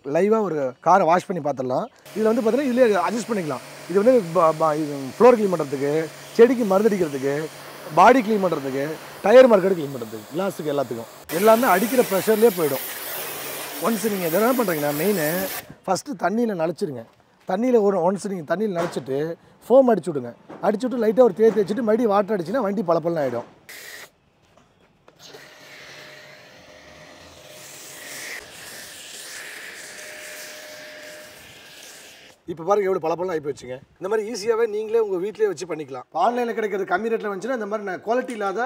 லைவாக ஒரு காரை வாஷ் பண்ணி பார்த்துடலாம் இதில் வந்து பார்த்தீங்கன்னா இதுலேயே அட்ஜஸ்ட் பண்ணிக்கலாம் இது வந்து ப- ப- இது ஃப்ளோர் க்ளீன் பண்ணுறதுக்கு செடிக்கு மருந்தடிக்கிறதுக்கு பாடி க்ளீன் பண்ணுறதுக்கு டயர் மார்க்கெட் க்ளீன் பண்ணுறதுக்கு கிளாஸுக்கு எல்லாத்துக்கும் எல்லாமே அடிக்கிற ப்ரெஷர்லேயே போயிடும் ஒன்ஸ் நீங்கள் எதை என்ன பண்ணுறீங்கன்னா மெயின் ஃபஸ்ட்டு தண்ணியில் நனைச்சிருங்க தண்ணியில் ஒரு ஒன்ஸ் நீங்கள் தண்ணியில் நனைச்சிட்டு ஃபோம் அடிச்சு விடுங்க அடிச்சு விட்டு லைட்டாக ஒரு தேய்ச்சி வச்சுட்டு மறுபடியும் வாட்டர் அடிச்சுன்னா வண்டி பளபளன்னு ஆகிடும் இப்போ பாருங்க எவ்வளோ பளபளன்னு ஆகி போச்சுங்க இந்த மாதிரி ஈஸியாகவே நீங்களே உங்கள் வீட்டிலே வச்சு பண்ணிக்கலாம் ஆன்லைனில் கிடைக்கிறது கம்மி ரேட்டில் வந்துச்சுன்னா இந்த மாதிரி நான் குவாலிட்டி இல்லாத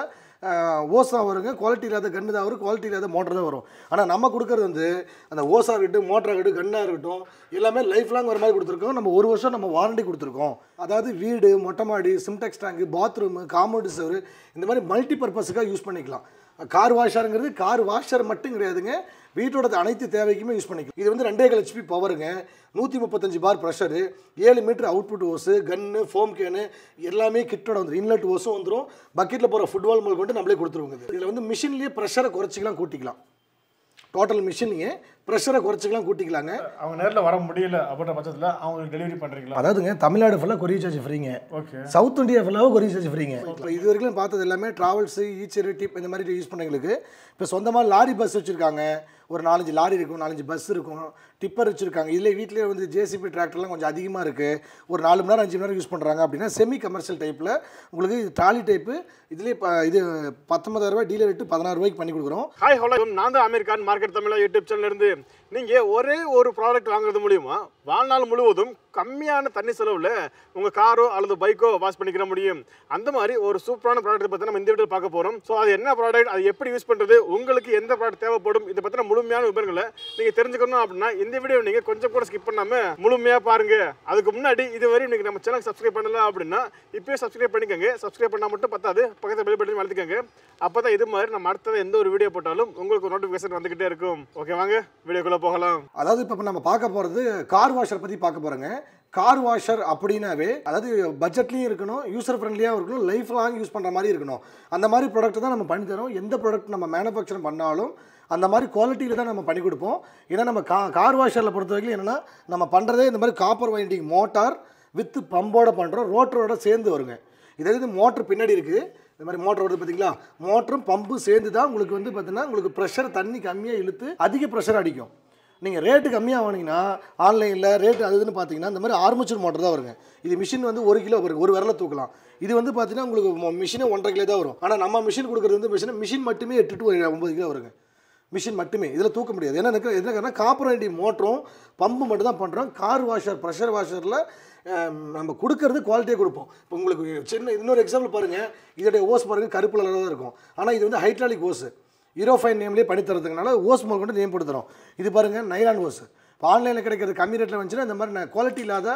ஓசா வருங்க குவாலிட்டி இல்லாத கன்று தான் வரும் குவாலிட்டி இல்லாத மோட்டர் தான் வரும் ஆனால் நம்ம கொடுக்குறது வந்து அந்த ஓசா இருக்கட்டும் மோட்டராக இருக்கட்டும் கன்னாக இருக்கட்டும் எல்லாமே லைஃப் லாங் வர மாதிரி கொடுத்துருக்கோம் நம்ம ஒரு வருஷம் நம்ம வாரண்டி கொடுத்துருக்கோம் அதாவது வீடு மொட்டை மாடி சிம்டெக்ஸ் டேங்கு பாத்ரூமு காம்பவுண்ட் சவர் இந்த மாதிரி மல்டி பர்பஸுக்காக யூஸ் பண்ணிக்கலாம் கார் வாஷருங்கிறது கார் வாஷர் மட்டும் கிடையாதுங்க வீட்டோட அனைத்து தேவைக்குமே யூஸ் பண்ணிக்கலாம் இது வந்து ரெண்டே ஹெச்பி பவருங்க நூற்றி முப்பத்தஞ்சு பார் ப்ரெஷரு ஏழு metre output hose gun foam can எல்லாமே கிட்டோட வந்துடும் இன்லெட் ஓஸும் வந்துடும் பக்கெட்டில் போகிற ஃபுட்பால் முதல் கொண்டு நம்மளே கொடுத்துருவோங்க இது. இதில் வந்து மிஷின்லேயே ப்ரெஷரை குறைச்சிக்கலாம் கூட்டிக்கலாம் டோட்டல் மிஷின்லேயே ப்ரெஷரை குறைச்சிக்கலாம் கூட்டிக்கலாங்க அவங்க நேரில் வர முடியல அப்படின்ற பட்சத்தில் அவங்களுக்கு டெலிவரி பண்ணுறீங்களா அதாவதுங்க தமிழ்நாடு ஃபுல்லாக கொரியர் சார்ஜ் ஃப்ரீங்க ஓகே சவுத் இந்தியா ஃபுல்லாகவும் கொரியர் சார்ஜ் ஃப்ரீங்க இப்போ இது வரைக்கும் பார்த்தது எல்லாமே ட்ராவல்ஸு ஈச்சர் டிப் இந்த மாதிரி யூஸ் பண்ணவங்களுக்கு இப்போ சொந்தமாக லாரி பஸ் வச்சுருக்காங்க ஒரு நாலஞ்சு லாரி இருக்கும் நாலஞ்சு பஸ் இருக்கும் டிப்பர் வச்சுருக்காங்க இதில் வீட்டிலே வந்து ஜேசிபி டிராக்டர்லாம் கொஞ்சம் அதிகமாக இருக்குது ஒரு நாலு மணி நேரம் அஞ்சு மணி நேரம் யூஸ் பண்ணுறாங்க அப்படின்னா செமி கமர்ஷியல் டைப்பில் உங்களுக்கு இது ட்ராலி டைப்பு இதுலேயே இப்போ இது பத்தொன்பதாயிரரூபா டீலர் ரேட்டு பதினாறு ரூபாய்க்கு பண்ணி கொடுக்குறோம் ஹாய் ஹலோ நான் தான் அமெரிக்கான் மார்க்கெட் தமிழா யூடியூப் சேனல்ல இருந்து நீங்கள் ஒரே ஒரு ப்ராடக்ட் வாங்குறது மூலியமா வாழ்நாள் முழுவதும் கம்மியான தண்ணி செலவில் உங்கள் காரோ அல்லது பைக்கோ வாஷ் பண்ணிக்கிற முடியும் அந்த மாதிரி ஒரு சூப்பரான ப்ராடக்ட் பற்றி நம்ம இந்த வீடியோ பார்க்க போகிறோம் ஸோ அது என்ன ப்ராடக்ட் அது எப்படி யூஸ் பண்ணுறது உங்களுக்கு எந்த ப்ராடக்ட் தேவைப்படும் இதை பற்றின முழுமையான விவரங்களை நீங்கள் தெரிஞ்சுக்கணும் அப்படின்னா இந்த வீடியோ நீங்கள் கொஞ்சம் கூட ஸ்கிப் பண்ணாமல் முழுமையாக பாருங்க அதுக்கு முன்னாடி இதுவரை நீங்கள் நம்ம சேனல் சப்ஸ்கிரைப் பண்ணல அப்படின்னா இப்போயே சப்ஸ்கிரைப் பண்ணிக்கோங்க சப்ஸ்கிரைப் பண்ணால் மட்டும் பத்தாது பக்கத்தில் பெல் பட்டன் வளர்த்துக்கோங்க அப்போ தான் இது மாதிரி நம்ம அடுத்தது எந்த ஒரு வீடியோ போட்டாலும் உங்களுக்கு நோட்டிஃபிகேஷன் வந்துக்கிட்டே இருக்கும் ஓகே வாங்க வீடியோக்குள்ளே போகலாம் அதாவது இப்போ நம்ம பார்க்க போகிறது கார் வாஷர் பற்றி பார்க்க போகிறோங்க கார் வாஷர் அப்படின்னாவே அதாவது பட்ஜெட்லேயும் இருக்கணும் யூசர் ஃப்ரெண்ட்லியாக இருக்கணும் லைஃப் லாங் யூஸ் பண்ணுற மாதிரி இருக்கணும் அந்த மாதிரி ப்ராடக்ட் தான் நம்ம பண்ணி தரோம் எந்த ப்ராடக்ட் நம்ம மேனுஃபேக்சர் பண்ணாலும் அந்த மாதிரி குவாலிட்டியில் தான் நம்ம பண்ணி கொடுப்போம் ஏன்னா நம்ம கா கார் வாஷரில் பொறுத்த வரைக்கும் என்னென்னா நம்ம பண்ணுறதே இந்த மாதிரி காப்பர் வைண்டிங் மோட்டார் வித் பம்போட பண்ணுறோம் ரோட்டரோட சேர்ந்து வருங்க இதே இது மோட்டர் பின்னாடி இருக்குது இந்த மாதிரி மோட்டர் வருது பார்த்தீங்களா மோட்டரும் பம்பும் சேர்ந்து தான் உங்களுக்கு வந்து பார்த்தீங்கன்னா உங்களுக்கு ப்ரெஷர் தண்ணி கம்மியாக இழுத்து அதிக ப்ரெஷர் அடிக்கும் நீங்கள் ரேட்டு கம்மியாக வாங்கினீங்கன்னா ஆன்லைனில் ரேட்டு அது இதுன்னு பார்த்தீங்கன்னா இந்த மாதிரி ஆர்மச்சூர் மோட்டர் தான் வருங்க இது மிஷின் வந்து ஒரு கிலோ வரும் ஒரு விரல தூக்கலாம் இது வந்து பார்த்தீங்கன்னா உங்களுக்கு மிஷினே ஒன்றரை கிலோ தான் வரும் ஆனால் நம்ம மிஷின் கொடுக்குறது வந்து மிஷின் மிஷின் மட்டுமே எட்டு டு ஒன்பது கிலோ வருங்க மிஷின் மட்டுமே இதில் தூக்க முடியாது ஏன்னா எனக்கு என்ன காரணம் காப்பர் வண்டி மோட்டரும் பம்பு மட்டும் தான் பண்ணுறோம் கார் வாஷர் ப்ரெஷர் வாஷரில் நம்ம கொடுக்கறது குவாலிட்டியாக கொடுப்போம் இப்போ உங்களுக்கு சின்ன இன்னொரு எக்ஸாம்பிள் பாருங்கள் இதோடைய ஓஸ் பாருங்கள் கருப்பு கலரில் தான் இருக்கும் ஆனால் இது வந்து ஹைட்ராலிக் ஓஸ் ஹீரோஃபைன் நேம்லேயே பண்ணி தரதுனால ஓஸ் முதல் கொண்டு நேம் போட்டு தரோம் இது பாருங்கள் நைலான் ஓஸ் இப்போ ஆன்லைனில் கிடைக்கிறது கம்மி ரேட்டில் வந்துச்சுன்னா இந்த மாதிரி குவாலிட்டி இல்லாத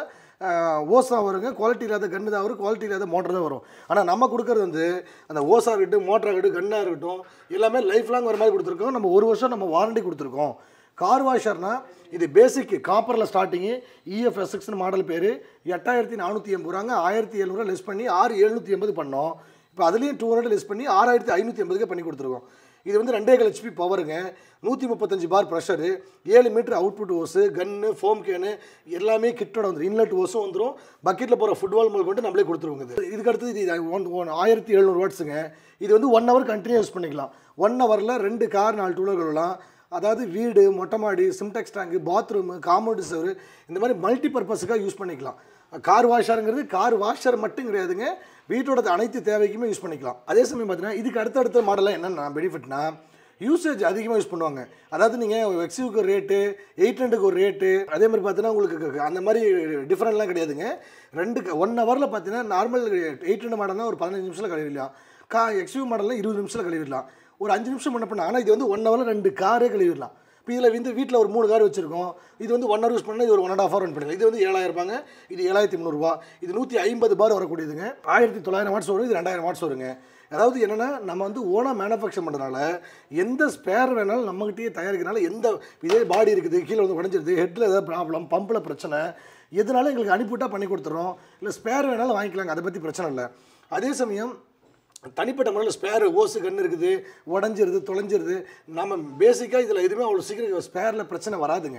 ஓஸ் தான் வருங்க குவாலிட்டி இல்லாத கன்று தான் வரும் குவாலிட்டி இல்லாத மோட்டர் தான் வரும் ஆனால் நம்ம கொடுக்குறது வந்து அந்த ஓஸாக இருக்கட்டும் மோட்டராக இருக்கட்டும் கன்னாக இருக்கட்டும் எல்லாமே லைஃப் லாங் வர மாதிரி கொடுத்துருக்கோம் நம்ம ஒரு வருஷம் நம்ம வாரண்டி கொடுத்துருக்கோம் கார் வாஷர்னா இது பேசிக் காப்பரில் ஸ்டார்டிங்கு இஎஃப்எஸ்எக்ஸ்னு மாடல் பேர் எட்டாயிரத்தி நானூற்றி எண்பது ரூபாங்க ஆயிரத்தி எழுநூறுவா லெஸ் பண்ணி ஆறு எழுநூற்றி எண்பது பண்ணோம் இப்போ அதுலேயும் டூ ஹண்ட்ரட் லெஸ் பண்ணி ஆறாயிரத்தி ஐநூற்றி எண்பதுக்கு பண்ணி கொடுத்துருக்கோம் இது வந்து ரெண்டே கால் ஹெச்பி பவருங்க நூற்றி முப்பத்தஞ்சு பார் ப்ரெஷரு ஏழு metre output hose gun foam can எல்லாமே கிட்டோட வந்துடும் இன்லெட் ஓஸும் வந்துடும் பக்கெட்டில் போகிற ஃபுட்பால் முதல் கொண்டு நம்மளே கொடுத்துருவோங்க இது இதுக்கு அடுத்தது இது ஒன் ஒன் ஆயிரத்தி எழுநூறு வாட்ஸுங்க இது வந்து ஒன் ஹவர் கண்டினியூ யூஸ் பண்ணிக்கலாம் ஒன் ஹவரில் ரெண்டு கார் நாலு டூலர் கழுவலாம் அதாவது வீடு மொட்டை மாடி சிம்டெக்ஸ் டேங்கு பாத்ரூமு காம்பவுண்ட் சவர் இந்த மாதிரி மல்டி பர்பஸுக்காக யூஸ் பண்ணிக்கலாம் கார் வாஷருங்கிறது கார் வாஷர் மட்டும் கிடையாதுங்க வீட்டோட அனைத்து தேவைக்குமே யூஸ் பண்ணிக்கலாம் அதே சமயம் பார்த்தீங்கன்னா இதுக்கு அடுத்தடுத்த மாடலில் என்னென்ன பெனிஃபிட்னா யூசேஜ் அதிகமாக யூஸ் பண்ணுவாங்க அதாவது நீங்கள் எக்ஸிவுக்கு ஒரு ரேட்டு எயிட் ஹண்ட்ரடுக்கு ஒரு ரேட்டு அதே மாதிரி பார்த்தீங்கன்னா உங்களுக்கு அந்த மாதிரி டிஃப்ரெண்ட்லாம் கிடையாதுங்க ரெண்டு ஒன் ஹவரில் பார்த்தீங்கன்னா நார்மல் எயிட் ஹண்ட்ரட் மாடல்னா ஒரு பதினஞ்சு நிமிஷத்தில் கழுவிடலாம் கா எக்ஸ்யூ மாடலில் இருபது நிமிஷத்தில் கழுவிடலாம் ஒரு அஞ்சு நிமிஷம் பண்ண பண்ண ஆனால் இது வந்து ஒன் ஹவரில் ரெண்டு காரே கழுவிடலாம் இப்போ இதில் வந்து வீட்டில் ஒரு மூணு கார் வச்சிருக்கோம் இது வந்து ஒன் ஹவர் யூஸ் பண்ணால் இது ஒரு one and half hour run பண்ணிடலாம் இது வந்து ஏழாயிரம் ரூபாங்க இது ஏழாயிரத்தி முந்நூறுரூவா இது நூற்றி ஐம்பது பார் வரக்கூடியதுங்க ஆயிரத்தி தொள்ளாயிரம் வாட்ஸ் வரும் இது ரெண்டாயிரம் வாட்ஸ் வருங்க அதாவது என்னென்னா நம்ம வந்து ஓனாக மேனுஃபேக்சர் பண்ணுறதுனால எந்த ஸ்பேர் வேணாலும் நம்மகிட்டயே தயாரிக்கிறனால எந்த இதே பாடி இருக்குது கீழே வந்து உடஞ்சிருது ஹெட்டில் ஏதாவது ப்ராப்ளம் பம்பில் பிரச்சனை எதுனாலும் எங்களுக்கு அனுப்பிவிட்டா பண்ணி கொடுத்துறோம் இல்லை ஸ்பேர் வேணாலும் வாங்கிக்கலாங்க அதை பற்றி பிரச்சனை இல்லை அதே சமயம் தனிப்பட்ட முறையில் ஸ்பேர் ஓசு கன்று இருக்குது உடஞ்சிருது தொலைஞ்சிருது நம்ம பேசிக்காக இதில் எதுவுமே அவ்வளோ சீக்கிரம் ஸ்பேரில் பிரச்சனை வராதுங்க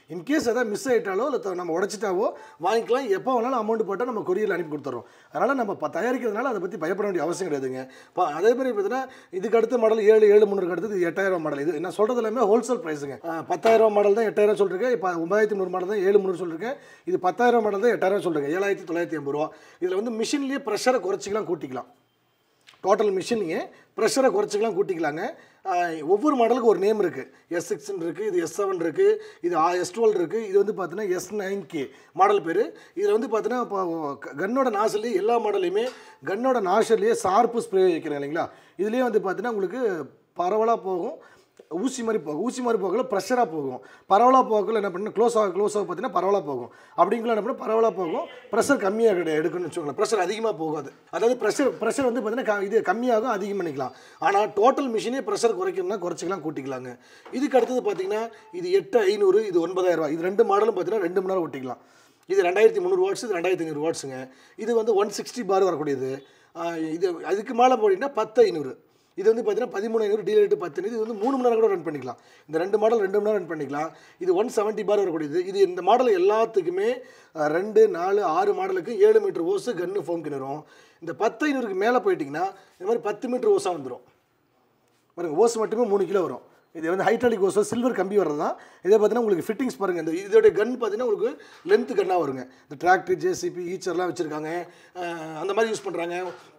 இன்கேஸ் எதாவது மிஸ் ஆகிட்டாலோ இல்லை நம்ம உடச்சிட்டாவோ வாங்கிக்கலாம் எப்போ வேணாலும் அமௌண்ட் போட்டால் நம்ம கொரியரில் அனுப்பி கொடுத்துறோம் அதனால் நம்ம இப்போ தயாரிக்கிறதுனால அதை பற்றி பயப்பட வேண்டிய அவசியம் கிடையாதுங்க இப்போ அதே மாதிரி பார்த்தீங்கன்னா இதுக்கு அடுத்த மாடல் ஏழு ஏழு முந்நூறுக்கு அடுத்தது எட்டாயிரம் மாடல் இது நான் சொல்கிறது எல்லாமே ஹோல்சேல் ப்ரைஸுங்க பத்தாயிரம் மாடல் தான் எட்டாயிரம் சொல்லிருக்கேன் இப்போ ஒன்பதாயிரத்தி நூறு மாடல் தான் ஏழு முந்நூறு சொல்லிருக்கேன் இது பத்தாயிரம் மாடல் தான் எட்டாயிரம் சொல்லிருக்கேன் ஏழாயிரத்தி தொள்ளாயிரத்தி ஐம்பது ரூபா இதில் வந்து மிஷின்லேயே ப்ரெஷரை குறைச்சிக்கலாம் கூட்டிக்கலாம் டோட்டல் மிஷினிங்க ப்ரெஷரை குறைச்சிக்கலாம் கூட்டிக்கலாங்க ஆஹ் ஒவ்வொரு மாடலுக்கு ஒரு நேம் இருக்குது எஸ் சிக்ஸ்ன்னு இருக்குது இது எஸ் செவன் இருக்குது இது எஸ் டுவெல் இருக்குது இது வந்து பார்த்தீங்கன்னா எஸ் நைன் கே மாடல் பேர் இதில் வந்து பார்த்தீங்கன்னா இப்போ கன்னோட நாசிலே எல்லா மாடலையுமே கன்னோட நாசிலேயே ஷார்ப்பு ஸ்ப்ரே வைக்கிறேன் இல்லைங்களா இதுலேயே வந்து பார்த்தீங்கன்னா உங்களுக்கு பரவலாக போகும் ஊசி மாதிரி போகும் ஊசி மாதிரி போகல ப்ரெஷராக போகும் பரவலாக போகல என்ன பண்ணணும் க்ளோஸ் ஆக க்ளோஸ் ஆக பார்த்தீங்கன்னா பரவலாக போகும் அப்படிங்குள்ள என்ன பண்ணணும் பரவலாக போகும் ப்ரெஷர் கம்மியாக கிடையாது எடுக்கணும்னு வச்சுக்கோங்களேன் ப்ரெஷர் அதிகமாக போகாது அதாவது ப்ரெஷர் ப்ரெஷர் வந்து பார்த்தீங்கன்னா க- இது கம்மியாகும் அதிகம் பண்ணிக்கலாம் ஆனால் டோட்டல் மிஷினே ப்ரெஷர் குறைக்கணும்னா குறைச்சிக்கலாம் கூட்டிக்கலாங்க இதுக்கு அடுத்தது பார்த்தீங்கன்னா இது எட்டு ஐநூறு இது ஒன்பதாயிரம் ரூபாய் இது ரெண்டு மாடலும் பார்த்தீங்கன்னா ரெண்டு மணி நேரம் ஓட்டிக்கலாம் இது ரெண்டாயிரத்தி முந்நூறு வாட்ஸ் இது ரெண்டாயிரத்தி ஐநூறு வாட்ஸுங்க இது வந்து ஒன் சிக்ஸ்டி பார் வரக்கூடியது ஆஹ் இது அதுக்கு மேலே போட்டிங்கன்னா பத்து ஐநூறு இது வந்து பார்த்தீங்கன்னா பதிமூணு ஐநூறு டீல் ரேட்டு பத்து இது வந்து மூணு மணி நேரம் கூட ரன் பண்ணிக்கலாம் இந்த ரெண்டு மாடல் ரெண்டு மணி நேரம் ரன் பண்ணிக்கலாம் இது ஒன் செவன்ட்டி பார் வரக்கூடியது இது இந்த மாடல் எல்லாத்துக்குமே அஹ், ரெண்டு நாலு ஆறு மாடலுக்கு ஏழு மீட்டர் ஓஸு கன்று ஃபோம் கிணறும் இந்த பத்து ஐநூறுக்கு மேலே போயிட்டிங்கன்னா இந்த மாதிரி பத்து மீட்டர் ஓஸாக வந்துடும் பாருங்க ஓஸ் மட்டுமே மூணு கிலோ வரும் இது வந்து ஹைட்ராலிக் ஓஸ் சில்வர் கம்பி வர்றது தான் இதே பார்த்தீங்கன்னா உங்களுக்கு ஃபிட்டிங்ஸ் பாருங்கள் இந்த இதோட கன் பார்த்தீங்கன்னா உங்களுக்கு லென்த்து கன்னாக வருங்க இந்த டிராக்டர் ஜேசிபி ஈச்சர்லாம் வச்சுருக்காங்க அந்த மாதிரி யூஸ் பண்ணுறாங்க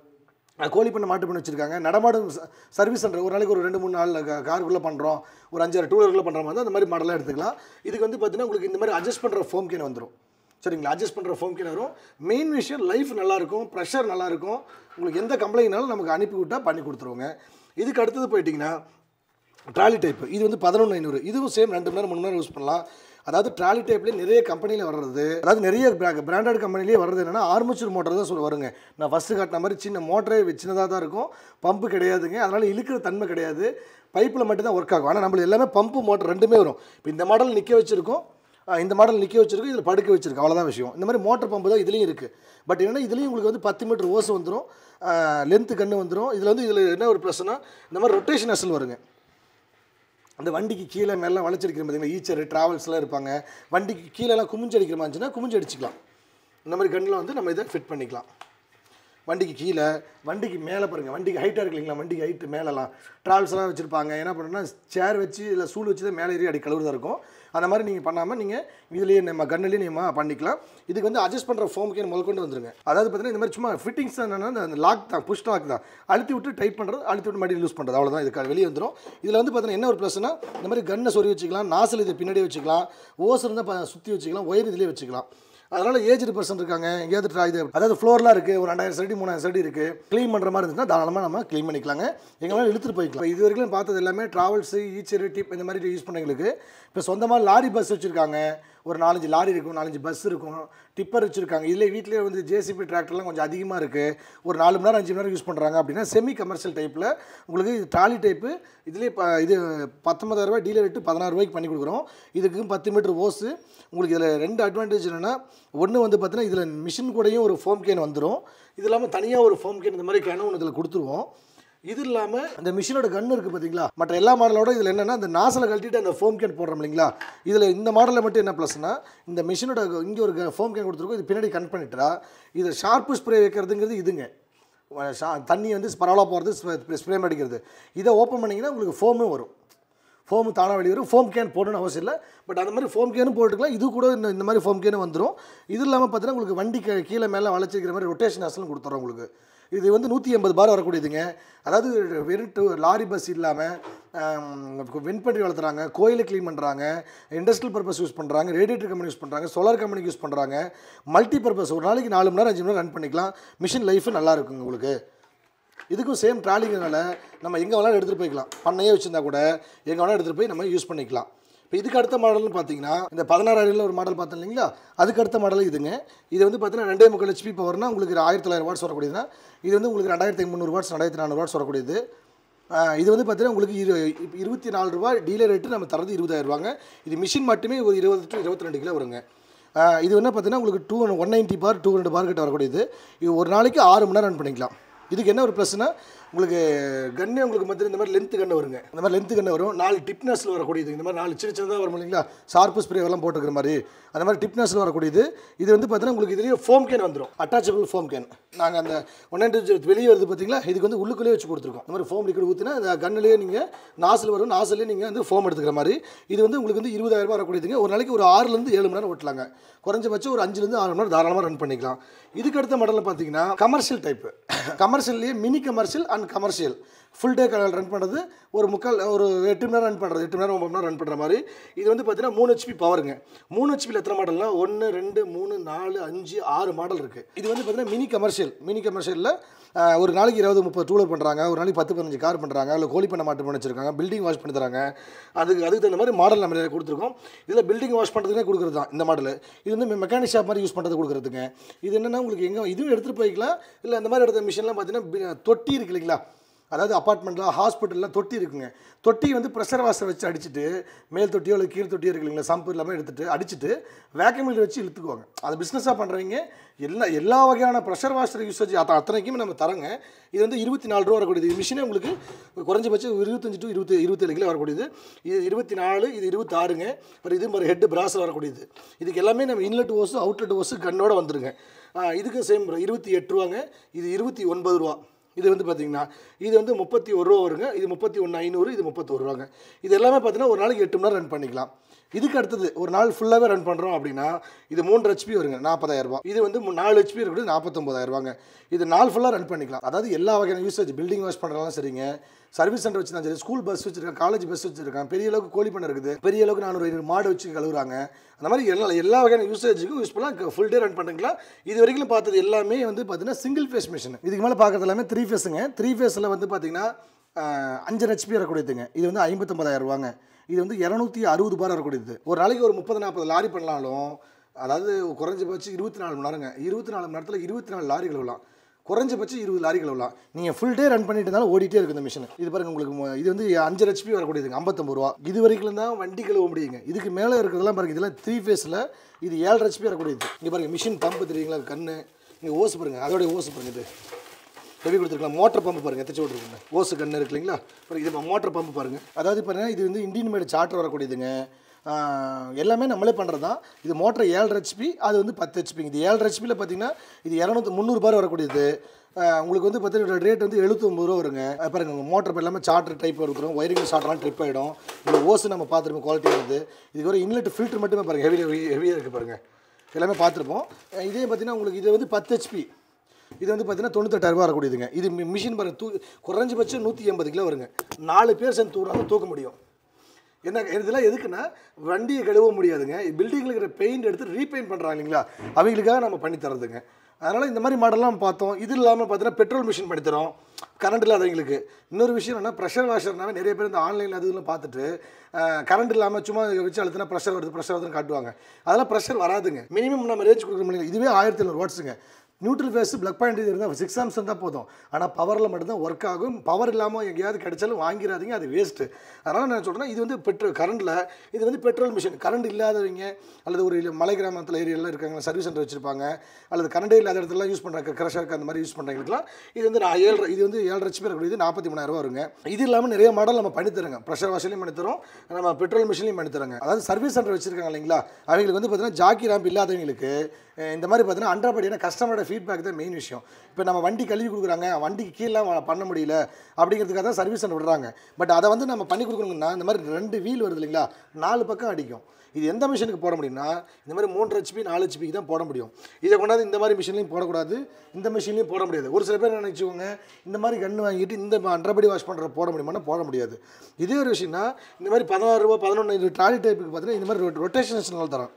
கோழி பண்ண மாட்டு பண்ண வச்சுருக்காங்க நடமாடும் சர்வீஸ் சென்டர் ஒரு நாளைக்கு ஒரு ரெண்டு மூணு நாள் காருக்குள்ளே பண்ணுறோம் ஒரு அஞ்சாறு டூ வீலருக்குள்ளே பண்ணுற மாதிரி தான் அந்த மாதிரி மாடலாக எடுத்துக்கலாம் இதுக்கு வந்து பார்த்தீங்கன்னா உங்களுக்கு இந்த மாதிரி அட்ஜஸ்ட் பண்ணுற ஃபோம் கேன் வந்துடும் சரிங்களா அட்ஜஸ்ட் பண்ணுற ஃபோம் கேன் வரும் மெயின் விஷயம் லைஃப் நல்லாயிருக்கும் ப்ரெஷர் நல்லாயிருக்கும் உங்களுக்கு எந்த கம்ப்ளைண்ட்னாலும் நமக்கு அனுப்பி விட்டால் பண்ணி கொடுத்துருவோங்க இதுக்கு அடுத்தது போயிட்டிங்கன்னா ட்ராலி டைப் இது வந்து பதினொன்று ஐநூறு இதுவும் சேம் ரெண்டு மணி நேரம் மூணு மணி நேரம் யூஸ் பண்ணலாம் அதாவது ட்ராலி டைப்லேயே நிறைய கம்பெனியில் வர்றது அதாவது நிறைய பிராண்டட் கம்பெனிலேயே வர்றது என்னன்னா ஆர்மச்சூர் மோட்டர் தான் சொல்ல வருங்க நான் ஃபஸ்ட்டு காட்டின மாதிரி சின்ன மோட்டரே சின்னதாக தான் இருக்கும் பம்பு கிடையாதுங்க அதனால் இழுக்கிற தன்மை கிடையாது பைப்பில் மட்டும்தான் ஒர்க் ஆகும் ஆனால் நம்மளுக்கு எல்லாமே பம்பு மோட்டர் ரெண்டுமே வரும் இப்போ இந்த மாடல் நிற்க வச்சுருக்கோம் ஆஹ் இந்த மாடல் நிற்க வச்சிருக்கு இதில் படுக்க வச்சிருக்கு அவ்வளோதான் விஷயம் இந்த மாதிரி மோட்டர் பம்பு தான் இதுலேயும் இருக்குது பட் என்னன்னா இதுலேயும் உங்களுக்கு வந்து பத்து மீட்டர் ஓஸ் வந்துடும் லென்த்து கன்று வந்துடும் இதில் வந்து இதில் என்ன ஒரு ப்ளஸ்னா இந்த மாதிரி ரொட்டேஷன் அசல் வருங்க அந்த வண்டிக்கு கீழே மேலே வளைச்சிருக்கிற பார்த்தீங்களா ஈச்சர் ட்ராவல்ஸ்லாம் இருப்பாங்க வண்டிக்கு கீழெல்லாம் குமிஞ்சு அடிக்கிற மாதிரி இருந்துச்சுன்னா குமிஞ்சு அடிச்சுக்கலாம் இந்த மாதிரி கண்ணில் வந்து நம்ம இதை ஃபிட் பண்ணிக்கலாம் வண்டிக்கு கீழே வண்டிக்கு மேலே பாருங்கள் வண்டிக்கு ஹைட்டாக இருக்கு இல்லைங்களா வண்டிக்கு ஹைட்டு மேலெல்லாம் ட்ராவல்ஸ்லாம் வச்சுருப்பாங்க என்ன பண்ணுறோன்னா சேர் வச்சு இல்லை சூடு வச்சு தான் மேலே ஏறி அடி கழுவுறதா இருக்கும் அந்த மாதிரி நீங்கள் பண்ணாமல் நீங்கள் இதுலேயே நம்ம கன்னுலேயே நீங்கள் பண்ணிக்கலாம் இதுக்கு வந்து அட்ஜஸ்ட் பண்ணுற ஃபோம் கேன் முதல் கொண்டு வந்துருங்க அதாவது பார்த்தீங்கன்னா இந்த மாதிரி சும்மா ஃபிட்டிங்ஸ் என்னென்னா அந்த லாக் தான் புஷ் லாக் தான் அழுத்தி விட்டு டைட் பண்ணுறது அழுத்தி விட்டு மறுபடியும் யூஸ் பண்ணுறது அவ்வளோதான் இதுக்கு வெளியே வந்துடும் இதில் வந்து பார்த்தீங்கன்னா என்ன ஒரு ப்ளஸ்னா இந்த மாதிரி கன்னை சொறி வச்சுக்கலாம் நாசில் இது பின்னாடியே வச்சுக்கலாம் ஓஸ் இருந்தால் சுற்றி வச்சுக்கலாம் ஒயர் இதிலே வச்சுக்கலாம் அதனால் ஏஜ்டு பர்சன் இருக்காங்க எங்கேயாவது try இது அதாவது ஃப்ளோர்லாம் இருக்குது ஒரு ரெண்டாயிரம் சடி மூணாயிரம் சடி இருக்குது க்ளீன் பண்ணுற மாதிரி இருந்துச்சுன்னா தாராளமாக நம்ம க்ளீன் பண்ணிக்கலாங்க எங்களால் இழுத்துட்டு போய்க்கலாம் இது வரைக்கும் பார்த்தது எல்லாமே ட்ராவல்ஸு ஈச்சர் டிப் இந்த மாதிரி யூஸ் பண்ணவங்களுக்கு இப்போ சொந்தமாக லாரி பஸ் வச்சுருக்காங்க ஒரு நாலஞ்சு லாரி இருக்கும் நாலஞ்சு பஸ் இருக்கும் டிப்பர் வச்சுருக்காங்க இதில் வீட்டிலே வந்து ஜேசிபி டிராக்டர்லாம் கொஞ்சம் அதிகமாக இருக்குது ஒரு நாலு மணி நேரம் அஞ்சு மணி நேரம் யூஸ் பண்ணுறாங்க அப்படின்னா செமி கமர்ஷியல் டைப்பில் உங்களுக்கு இது ட்ராலி டைப்பு இதுலேயே ப இது பத்தொன்பதாயிரம் ரூபாய் டீலர் ரேட்டு பதினாறு ரூபாய்க்கு பண்ணி கொடுக்குறோம் இதுக்கு பத்து மீட்டர் ஓஸு உங்களுக்கு இதில் ரெண்டு அட்வான்டேஜ் என்னென்னா ஒன்று வந்து பார்த்தீங்கன்னா இதில் மிஷின் கூடயும் ஒரு ஃபோம் கேன் வந்துடும் இது இல்லாமல் தனியாக ஒரு ஃபோம் கேன் இந்த மாதிரி கேனும் ஒன்று இதில் கொடுத்துருவோம் இது இல்லாமல் அந்த மிஷினோட கன் இருக்குது பார்த்தீங்களா மற்ற எல்லா மாடலோட இதில் என்னென்னா அந்த நாசில் கழட்டிட்டு அந்த ஃபோம் கேன் போடுறோம் இல்லைங்களா இதில் இந்த மாடலில் மட்டும் என்ன ப்ளஸ்னா இந்த மிஷினோட இங்கே ஒரு ஃபோம் கேன் கொடுத்துருக்கோம் இது பின்னாடி கன் பண்ணிட்டா இது ஷார்ப்பு ஸ்ப்ரே வைக்கிறதுங்கிறது இதுங்க வ- ஷா- தண்ணி வந்து பரவலாக போகிறது ஸ்ப்ரே அடிக்கிறது இதை ஓப்பன் பண்ணிங்கன்னா உங்களுக்கு ஃபோமும் வரும் ஃபோம் தானாக வெளியே வரும் ஃபோம் கேன் போடணும்னு அவசியம் இல்லை பட் அந்த மாதிரி ஃபோம் கேனும் போட்டுக்கலாம் இது கூட இந்த இந்த மாதிரி ஃபோம் கேனும் வந்துடும் இது இல்லாமல் பார்த்தீங்கன்னா உங்களுக்கு வண்டி கீழே- கீழே மேலே வளைச்சிருக்கிற மாதிரி ரொட்டேஷன் அசலும் கொடுத்துறோம் உங்களுக்கு இது வந்து நூற்றி எண்பது பார் வரக்கூடியதுங்க அதாவது வெறும் டூ லாரி பஸ் இல்லாமல் வெண்பன்றி வளர்த்துறாங்க கோயிலை க்ளீன் பண்ணுறாங்க இண்டஸ்ட்ரியல் பர்பஸ் யூஸ் பண்ணுறாங்க ரேடியேட்டர் கம்பெனி யூஸ் பண்ணுறாங்க சோலார் கம்பெனிக்கு யூஸ் பண்ணுறாங்க மல்டி பர்பஸ் ஒரு நாளைக்கு நாலு மணி நேரம் அஞ்சு மணி நேரம் ரன் பண்ணிக்கலாம் மிஷின் லைஃபு நல்லா இருக்குங்க உங்களுக்கு இதுக்கும் சேம் ட்ராலிங்கிறனால நம்ம எங்கே வேணாலும் எடுத்துகிட்டு போய்க்கலாம் பண்ணையே வச்சுருந்தா கூட எங்கே வேணாலும் எடுத்துகிட்டு போய் நம்ம யூஸ் பண்ணிக்கலாம் இப்போ இதுக்கு அடுத்த மாடல்னு பார்த்தீங்கன்னா இந்த பதினாறாயிரம் ஒரு மாடல் பார்த்தோம் இல்லைங்களா அதுக்கு அடுத்த மாடல் இதுங்க இது வந்து பார்த்தீங்கன்னா ரெண்டே முக்கால் ஹெச்பி பவர்னா உங்களுக்கு ஆயிரத்தி தொள்ளாயிரம் வாட்ஸ் வரக்கூடியதுன்னா இது வந்து உங்களுக்கு ரெண்டாயிரத்தி முந்நூறு வாட்ஸ் ரெண்டாயிரத்தி நானூறு வாட்ஸ் வரக்கூடியது ஆஹ் இது வந்து பார்த்தீங்கன்னா உங்களுக்கு இரு இப்ப இருபத்தி நாலு ரூபாய் டீலர் ரேட்டு நம்ம தரது இருபதாயிரம் ரூபாங்க இது மிஷின் மட்டுமே ஒரு இருபது டு இருபத்தி ரெண்டு கிலோ வருங்க ஆஹ் இது என்ன பார்த்தீங்கன்னா உங்களுக்கு two one ninety bar two hundred bar கிட்ட வரக்கூடியது இது ஒரு நாளைக்கு ஆறு மணி நேரம் ரன் பண்ணிக்கலாம் இதுக்கு என்ன ஒரு ப்ளஸ்னா உங்களுக்கு கன்னே உங்களுக்கு மத்தியில் இந்த மாதிரி லென்த்து கண்ணு வருங்க இந்த மாதிரி லென்த்து கண்ணு வரும் நாலு டிப்னஸில் வரக்கூடியது இந்த மாதிரி நாலு சின்ன சின்னதாக வரும் இல்லைங்களா ஷார்ப்பு ஸ்ப்ரே எல்லாம் போட்டுக்கிற மாதிரி அந்த மாதிரி டிப்னஸில் வரக்கூடியது இது வந்து பார்த்தீங்கன்னா உங்களுக்கு இதுலேயே ஃபோம் கேன் வந்துடும் அட்டாச்சபிள் ஃபோம் கேன் நாங்கள் அந்த ஒன் வெளியே வருது பார்த்தீங்களா இதுக்கு வந்து உள்ளுக்குள்ளேயே வச்சு கொடுத்துருக்கோம் இந்த மாதிரி ஃபோம் லிக்விட் ஊற்றினா இந்த கண்ணுலேயே நீங்கள் நாசில் வரும் நாசிலே நீங்கள் வந்து ஃபோம் எடுத்துக்கிற மாதிரி இது வந்து உங்களுக்கு வந்து இருபதாயிரம் ரூபாய் வரக்கூடியதுங்க ஒரு நாளைக்கு ஒரு ஆறுலேருந்து ஏழு மணி நேரம் ஓட்டலாங்க குறைஞ்சபட்சம் ஒரு அஞ்சுலேருந்து ஆறு மணி நேரம் தாராளமாக ரன் பண்ணிக்கலாம் இதுக்கு அடுத்த மாடலில் பார்த்தீங்கன்னா கமர்ஷியல் டைப்பு கமர்ஷியல்லையே mini commercial and commercial full day run பண்ணுறது ஒரு முக்கால் ஒரு எட்டு மணி நேரம் ரன் பண்ணுறது எட்டு மணி நேரம் ஒம்பது மணி நேரம் ரன் பண்ணுற மாதிரி இது வந்து பார்த்தீங்கன்னா மூணு ஹெச்பி பவருங்க மூணு ஹெச்பியில் எத்தனை மாடல்னா ஒன்று ரெண்டு மூணு நாலு அஞ்சு ஆறு மாடல் இருக்குது இது வந்து பார்த்தீங்கன்னா மினி கமர்ஷியல் மினி கமர்ஷியலில் ஒரு நாளைக்கு இருபது முப்பது டூலர் பண்ணுறாங்க ஒரு நாளைக்கு பத்து பதினஞ்சு கார் பண்ணுறாங்க இல்லை கோழி பண்ண மாட்டு பண்ணி வச்சிருக்காங்க பில்டிங் வாஷ் பண்ணி தராங்க அதுக்கு அதுக்கு தகுந்த மாதிரி மாடல் நம்ம நிறைய கொடுத்துருக்கோம் இதில் பில்டிங் வாஷ் பண்ணுறதுக்கே கொடுக்குறது தான் இந்த மாடல் இது வந்து மெக்கானிக் ஷாப் மாதிரி யூஸ் பண்ணுறது கொடுக்குறதுங்க இது என்னென்னா உங்களுக்கு எங்கே இதுவும் எடுத்துகிட்டு போய்க்கலாம் இல்லை இந்த மாதிரி எடுத்த மிஷின்லாம் பார்த்தீங்கன்னா பி- தொட்டி இருக்கு இல்லைங்களா அதாவது அப்பார்ட்மெண்ட்டில் ஹாஸ்பிட்டலில் தொட்டி இருக்குங்க தொட்டி வந்து ப்ரெஷர் வாஷர் வச்சு அடிச்சுட்டு மேல் தொட்டியோ இல்லை கீழ் தொட்டியோ இருக்கு இல்லைங்களா சம்பு எல்லாமே எடுத்துட்டு அடிச்சுட்டு வேக்யூம் வச்சு இழுத்துக்குவாங்க அது பிஸ்னஸாக பண்ணுறவங்க எல்லா எல்லா வகையான ப்ரெஷர் வாஷர் யூசேஜ் அத்த அத்தனைக்கும் நம்ம தரங்க இது வந்து இருபத்தி நாலு ரூபா வரக்கூடியது மிஷினே உங்களுக்கு குறைஞ்சபட்சம் இருபத்தஞ்சு டு இருபத்தி இருபத்தேழு கிலோ வரக்கூடியது இது இருபத்தி நாலு இது இருபத்தாறுங்க அப்புறம் இது மாதிரி ஹெட் பிராஸ் வரக்கூடியது இதுக்கு எல்லாமே நம்ம இன்லெட் ஓஸு அவுட்லெட் ஓஸு கண்ணோட வந்துருங்க ஆ, இதுக்கும் சேம் இருபத்தி எட்டு ரூபாங்க இது இருபத்தி ஒன்பது ரூபா இது வந்து பார்த்தீங்கன்னா இது வந்து முப்பத்தி ஒரு ரூபா வருங்க இது முப்பத்தி ஒன்று ஐநூறு இது முப்பத்தொரு ரூபாங்க இது எல்லாமே பார்த்தீங்கன்னா ஒரு நாளைக்கு எட்டு மணி நேரம் ரன் பண்ணிக்கலாம் இதுக்கு அடுத்தது ஒரு நாள் ஃபுல்லாகவே ரன் பண்ணுறோம் அப்படின்னா இது மூன்று ஹெச்பி வருங்க நாற்பதாயிரம் ரூபாய் இது வந்து மூ- நாலு ஹெச்பி இருக்குது நாற்பத்தொம்பதாயிரம் ரூபாங்க இது நாள் ஃபுல்லாக ரன் பண்ணிக்கலாம் அதாவது எல்லா வகையான யூசேஜ் பில்டிங் வாஷ் பண்ணுறதுலாம் சரிங்க சர்வீஸ் சென்டர் வச்சுருந்தா சரி ஸ்கூல் பஸ் வச்சிருக்காங்க காலேஜ் பஸ் வச்சிருக்காங்க பெரிய அளவுக்கு கோழி பண்ணை இருக்குது பெரிய அளவுக்கு நானூறு ஐநூறு மாடு வச்சு கழுவுறாங்க அந்த மாதிரி எல்லா எல்லா வகையான யூசேஜுக்கும் யூஸ்ஃபுல்லாக ஃபுல் டே ரன் பண்ணிக்கலாம் இது வரைக்கும் பார்த்தது எல்லாமே வந்து பார்த்தீங்கன்னா சிங்கிள் ஃபேஸ் மிஷின் இதுக்கு மேலே பார்க்கறது எல்லாமே த்ரீ ஃபேஸுங்க த்ரீ ஃபேஸில் வந்து பார்த்தீங்கன்னா ஆஹ், அஞ்சரை ஹெச்பி வரக்கூடியதுங்க இது வந்து ஐம்பத்தொம்பதாயிரம் ரூபாங்க இது வந்து இரநூத்தி அறுபது பார் வரக்கூடியது ஒரு நாளைக்கு ஒரு முப்பது நாற்பது லாரி பண்ணாலும் அதாவது குறைஞ்சபட்சம் இருபத்தி நாலு மணி நேரங்க இருபத்தி நாலு மணி நேரத்தில் இருபத்தி நாலு லாரி கழுவலாம் குறைஞ்சபட்சம் இருபது லாரி கழுவலாம் நீங்கள் ஃபுல் டே ரன் பண்ணிட்டு இருந்தாலும் ஓடிட்டே இருக்கு இந்த மிஷின் இது பாருங்க உங்களுக்கு மொ- இது வந்து அஞ்சு ஹெச்பி வரக்கூடியதுங்க ஐம்பத்தொம்பது ரூபா இது வரைக்கும் தான் வண்டி கழுவ முடியுங்க இதுக்கு மேலே இருக்கிறதெல்லாம் பாருங்க இதெல்லாம் த்ரீ ஃபேஸில் இது ஏழு ஹெச்பி வரக்கூடியது இங்கே பாருங்க மிஷின் பம்பு தெரியுங்களா கண்ணு இங்கே ஓஸ் பாருங்க அதோட ஓஸ் பாருங்க இது ஹெவி கொடுத்துருக்கலாம் மோட்டர் பம்பு பாருங்க எத்தச்சு விட்ருக்குங்க ஓசு கண்ணு இருக்கு இல்லைங்களா அப்புறம் இது மோட்டர் பம்பு பாருங்க அதாவது பாருங்க இது வந்து இந்தியன் மேடு சார்ட்டர் வரக்கூடியதுங்க ஆஹ் எல்லாமே நம்மளே பண்ணுறது தான் இது மோட்டர் ஏழு ஹெச்பி அது வந்து பத்து ஹெச்பி இது ஏழு ஹெச்பியில் பார்த்தீங்கன்னா இது இரநூத்தி முந்நூறு பார் வரக்கூடியது ஆஹ் உங்களுக்கு வந்து பார்த்தீங்கன்னா ரேட் வந்து எழுபத்தொம்பது ரூபா வருங்க அது பாருங்க உங்கள் மோட்டர் எல்லாமே சார்ட்டர் டைப் இருக்கிறோம் ஒயரிங் ஷார்ட்லாம் ட்ரிப் ஆகிடும் இந்த ஓசு நம்ம பார்த்துருப்போம் குவாலிட்டி வருது இதுக்கு ஒரு இன்லெட் ஃபில்டர் மட்டுமே பாருங்கள் ஹெவி ஹெவியாக இருக்குது பாருங்கள் எல்லாமே பார்த்துருப்போம் அஹ் இதே பார்த்தீங்கன்னா உங்களுக்கு இது வந்து பத்து ஹெச்பி இது வந்து பார்த்தீங்கன்னா தொண்ணூத்தெட்டாயிரரூபா வரக்கூடியதுங்க இது மி- மிஷின் பாருங்க தூ குறைஞ்சபட்சம் நூற்றி எண்பது கிலோ வருங்க நாலு பேர் சேர்ந்து தூராங்க தூக்க முடியும் என்ன இதெல்லாம் எதுக்குன்னா வண்டியை கழுவ முடியாதுங்க பில்டிங்கில் இருக்கிற பெயிண்ட் எடுத்து ரீபெயிண்ட் பண்ணுறாங்க இல்லைங்களா அவங்களுக்காக நம்ம பண்ணி தரதுங்க அதனால் இந்த மாதிரி மாடல்லாம் பார்த்தோம் இது இல்லாமல் பார்த்தீங்கன்னா பெட்ரோல் மிஷின் பண்ணி தரோம் கரண்ட் இல்லாதவங்களுக்கு இன்னொரு விஷயம் என்ன ப்ரெஷர் வாஷர்னாவே நிறைய பேர் இந்த ஆன்லைனில் அது இதெல்லாம் பார்த்துட்டு கரண்ட் இல்லாமல் சும்மா வச்சு அழுத்தினா ப்ரெஷர் வருது ப்ரெஷர் வருதுன்னு காட்டுவாங்க அதெல்லாம் ப்ரெஷர் வராதுங்க மினிமம் நம்ம ரேஞ்ச் கொடுக்குற முடியல இதுவே ஆயிரத்தி ஐநூறு வாட்ஸுங்க நியூட்ரல் ஃபேஸ் பிளக் பாயிண்ட் இது இருந்தால் சிக்ஸ் ஆம்ஸ் இருந்தால் போதும் ஆனால் பவரில் மட்டும்தான் ஒர்க் ஆகும் பவர் இல்லாமல் எங்கேயாவது கிடைச்சாலும் வாங்கிடாதீங்க அது வேஸ்ட்டு அதனால் நான் சொல்கிறேன் இது வந்து பெட்ரோல் கரண்டில் இது வந்து பெட்ரோல் மிஷின் கரண்ட் இல்லாதவங்க அல்லது ஒரு இல்ல மலை கிராமத்தில் ஏரியாலாம் இருக்காங்க சர்வீஸ் சென்டர் வச்சிருப்பாங்க அல்லது கரண்டே இல்லாத இடத்துல யூஸ் பண்ணுறாங்க க்ரஷருக்கு அந்த மாதிரி யூஸ் பண்ணுறவங்களுக்குலாம் இது வந்து நான் ஏழு இது வந்து ஏழு ஹெச்பி இருக்கக்கூடியது நாற்பத்தி மூணாயிரம் ரூபா வருங்க இது இல்லாமல் நிறைய மாடல் நம்ம பண்ணி தரோங்க ப்ரெஷர் வாஷர்லையும் பண்ணி தரோம் நம்ம பெட்ரோல் மிஷின்லையும் பண்ணி தரோங்க அதாவது சர்வீஸ் சென்டர் வச்சிருக்காங்க இல்லைங்களா அவங்களுக்கு வந்து பார்த்தீங்கன்னா ஜாக்கி ரேம்ப் இல்லாதவங்களுக்கு அஹ் இந்த மாதிரி பார்த்தீங்கன்னா அன்றாபடியான கஸ்டமரோட ஃபீட்பேக் தான் மெயின் விஷயம் இப்போ நம்ம வண்டி கழுவி கொடுக்குறாங்க வண்டிக்கு கீழே பண்ண முடியல அப்படிங்கிறதுக்காக தான் சர்வீஸ் சென்டர் விடுறாங்க பட் அதை வந்து நம்ம பண்ணி கொடுக்கணுங்கன்னா இந்த மாதிரி ரெண்டு வீல் வருது இல்லைங்களா நாலு பக்கம் அடிக்கும் இது எந்த மிஷினுக்கு போட முடியும்னா இந்த மாதிரி மூன்று ஹெச்பி நாலு ஹெச்பிக்கு தான் போட முடியும் இதை கொண்டாந்து இந்த மாதிரி மிஷின்லையும் போடக்கூடாது இந்த மிஷின்லையும் போட முடியாது ஒரு சில பேர் என்ன நினச்சிக்கோங்க இந்த மாதிரி கன்று வாங்கிட்டு இந்த அன்றபடி வாஷ் பண்ணுற போட முடியுமானா போட முடியாது இதே ஒரு விஷயம்னா இந்த மாதிரி பதினாறு ரூபா பதினொன்று ட்ராலி டைப்புக்கு பார்த்தீங்கன்னா இந்த மாதிரி ரொட்டேஷன் தரோம்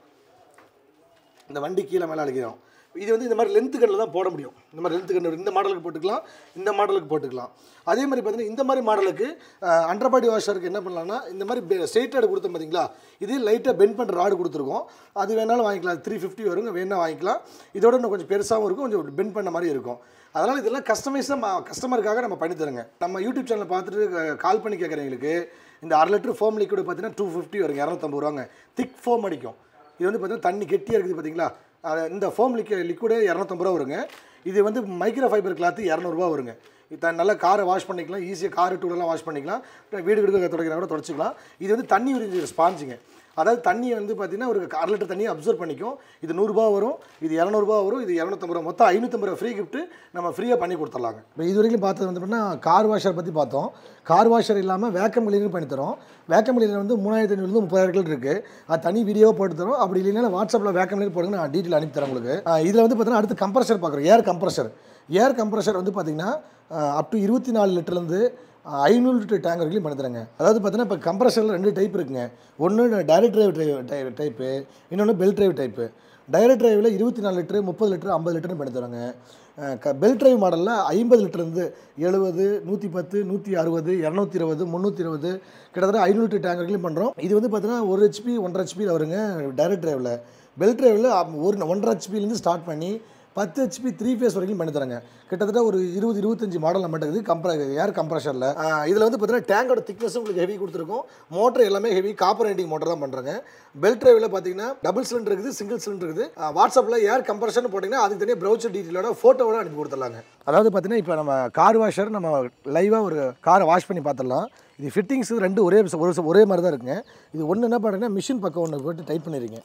இந்த வண்டி கீழே மேலே அழைக்கிறோம் இது வந்து இந்த மாதிரி லென்த்து கண்ணில் தான் போட முடியும் இந்த மாதிரி லென்த்து கண்ணு இந்த மாடலுக்கு போட்டுக்கலாம் இந்த மாடலுக்கு போட்டுக்கலாம் அதே மாதிரி பார்த்தீங்கன்னா இந்த மாதிரி மாடலுக்கு அண்டர்பாடி வாஷருக்கு என்ன பண்ணலாம்னா இந்த மாதிரி ஸ்ட்ரெயிட் கொடுத்தோம் பார்த்தீங்களா இது லைட்டாக பெண்ட் பண்ணுற ராடு கொடுத்துருக்கோம் அது வேணாலும் வாங்கிக்கலாம் த்ரீ ஃபிஃப்டி வருங்க வேணா வாங்கிக்கலாம் இதோட இன்னும் கொஞ்சம் பெருசாகவும் இருக்கும் கொஞ்சம் பெண்ட் பண்ண மாதிரி இருக்கும் அதனால் இதெல்லாம் கஸ்டமைஸாக கஸ்டமருக்காக நம்ம பண்ணி தரோங்க நம்ம யூடியூப் சேனலை பார்த்துட்டு கால் பண்ணி கேட்குறவங்களுக்கு இந்த அரை லிட்டர் ஃபோம் லிக்விட் பார்த்தீங்கன்னா டூ ஃபிஃப்டி வருங்க இரநூத்தம்பது ரூபாங்க திக் ஃபோம் அடிக்கும் இது வந்து பார்த்தீங்கன்னா தண்ணி கெட்டியாக இருக்குது பார்த்தீங்களா அது இந்த ஃபோம் லிக்வி லிக்விடு இரநூத்தம்பது ரூபா வருங்க இது வந்து மைக்ரோ ஃபைபர் கிளாத்து இரநூறுபா வருங்க இது நல்லா காரை வாஷ் பண்ணிக்கலாம் ஈஸியாக கார் டூலெலாம் வாஷ் பண்ணிக்கலாம் வீடு வீடு துடைக்கிறா கூட துடைச்சிக்கலாம் இது வந்து தண்ணி உறிஞ்சிற ஸ்பாஞ்சுங்க அதாவது தண்ணியை வந்து பார்த்தீங்கன்னா ஒரு அரை லிட்டர் தண்ணியை அப்சர்வ் பண்ணிக்கும் இது நூறுரூபா வரும் இது இரநூறுபா வரும் இது இரநூத்தம்பது ரூபா மொத்தம் ஐநூற்றம்பது ரூபா ஃப்ரீ கிஃப்ட்டு நம்ம ஃப்ரீயாக பண்ணி கொடுத்துடலாங்க இப்போ இது வரைக்கும் பார்த்தது வந்து பார்த்தீங்கன்னா கார் வாஷர் பற்றி பார்த்தோம் கார் வாஷர் இல்லாமல் வேக்கம் கிளீனர் பண்ணி தரோம் வேக்கம் கிளீனர் வந்து மூணாயிரத்தி ஐநூறுலேருந்து முப்பதாயிரம் கிலோ இருக்குது அது தனி வீடியோவாக போட்டு தரோம் அப்படி இல்லைன்னா வாட்ஸ்அப்பில் வேக்கம் கிளீனர் போடுங்க நான் டீட்டெயில் அனுப்பி தரேன் உங்களுக்கு இதில் வந்து பார்த்தீங்கன்னா அடுத்து கம்ப்ரஷர் பார்க்குறோம் ஏர் கம்ப்ரஷர் ஏர் கம்ப்ரஷர் வந்து பார்த்தீங்கன்னா அப் டு இருபத்தி நாலு லிட்டர்லேருந்து ஐநூறு லிட்டர் டேங்க் வரைக்கும் பண்ணி தரேங்க அதாவது பார்த்தீங்கன்னா இப்போ கம்ப்ரஷரில் ரெண்டு டைப் இருக்குங்க ஒன்று டைரக்ட் டிரைவ் டைப்பு இன்னொன்று பெல் டிரைவ் டைப்பு டைரக்ட் டிரைவில் இருபத்தி நாலு லிட்டரு முப்பது லிட்டரு ஐம்பது லிட்டர்னு பண்ணி தராங்க க பெல் டிரைவ் மாடலில் ஐம்பது லிட்டர்லேருந்து எழுபது நூற்றி பத்து நூற்றி அறுபது இரநூத்தி இருபது முந்நூற்றி இருபது கிட்டத்தட்ட ஐநூறு லிட்டர் டேங்க் வரைக்கும் பண்ணுறோம் இது வந்து பார்த்தீங்கன்னா ஒரு ஹெச்பி ஒன்றரை ஹெச்பியில் வருங்க டைரக்ட் டிரைவில் பெல் டிரைவில் ஒரு ஒன்றரை ஹெச்பிலேருந்து ஸ்டார்ட் பண்ணி பத்து ஹெச்பி த்ரீ ஃபேஸ் வரைக்கும் பண்ணி தராங்க கிட்டத்தட்ட ஒரு இருபது இருபத்தஞ்சு மாடல் நம்மகிட்ட இருக்குது கம்ப்ர ஏர் கம்ப்ரஷரில் இதில் வந்து பார்த்தீங்கன்னா டேங்கோட திக்னஸும் உங்களுக்கு ஹெவி கொடுத்துருக்கோம் மோட்டர் எல்லாமே ஹெவி காப்பர் ரைண்டிங் மோட்டர் தான் பண்ணுறாங்க பெல் டிரைவில் பார்த்தீங்கன்னா டபுள் சிலிண்டர் இருக்குது சிங்கிள் சிலிண்டர் இருக்குது வாட்ஸ்அப்பில் ஏர் கம்ப்ரஷன் போட்டிங்கன்னா அதுக்கு தனியாக ப்ரௌச்சர் டீட்டெயிலோட ஃபோட்டோவோட அனுப்பி கொடுத்துடலாங்க அதாவது பார்த்தீங்கன்னா இப்போ நம்ம கார் வாஷர் நம்ம லைவாக ஒரு காரை வாஷ் பண்ணி பார்த்துடலாம் இது ஃபிட்டிங்ஸ் ரெண்டு ஒரே ஒரு ஒரே மாதிரி தான் இருக்குங்க இது ஒன்று என்ன பண்ணுறீங்கன்னா மிஷின் பக்கம் ஒன்று போட்டு டைட் பண்ணிடுறீங்க